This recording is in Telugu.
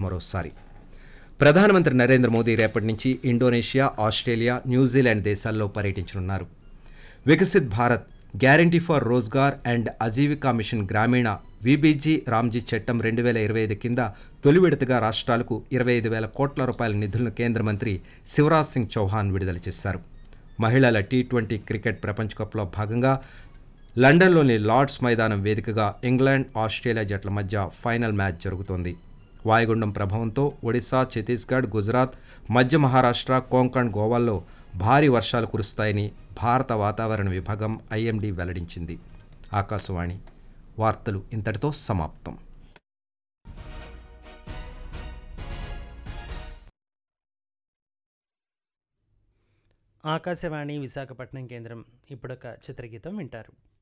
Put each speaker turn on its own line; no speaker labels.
మరోసారి ప్రధానమంత్రి నరేంద్ర మోదీ రేపటి నుంచి ఇండోనేషియా ఆస్ట్రేలియా న్యూజిలాండ్ దేశాల్లో పర్యటించనున్నారు Viksit Bharat guarantee for Rozgar and Ajeevika mission Gramin V B G RAM G చట్టం రెండు వేల ఇరవై ఐదు కింద తొలి విడతగా రాష్ట్రాలకు ఇరవై ఐదు వేల కోట్ల రూపాయల నిధులను కేంద్ర మంత్రి శివరాజ్ సింగ్ చౌహాన్ విడుదల చేశారు మహిళల టీ ట్వంటీ క్రికెట్ ప్రపంచ కప్లో భాగంగా లండన్లోని లార్డ్స్ మైదానం వేదికగా ఇంగ్లాండ్ ఆస్ట్రేలియా జట్ల మధ్య ఫైనల్ మ్యాచ్ జరుగుతోంది వాయుగుండం ప్రభావంతో ఒడిశా ఛత్తీస్గఢ్ గుజరాత్ మధ్య మహారాష్ట్ర కోంకణ్ గోవాల్లో భారీ వర్షాలు కురుస్తాయని భారత వాతావరణ విభాగం ఐఎండీ వెల్లడించింది ఆకాశవాణి వార్తలు ఇంతటితో సమాప్తం
ఆకాశవాణి విశాఖపట్నం కేంద్రం ఇప్పుడొక చిత్రగీతం వింటారు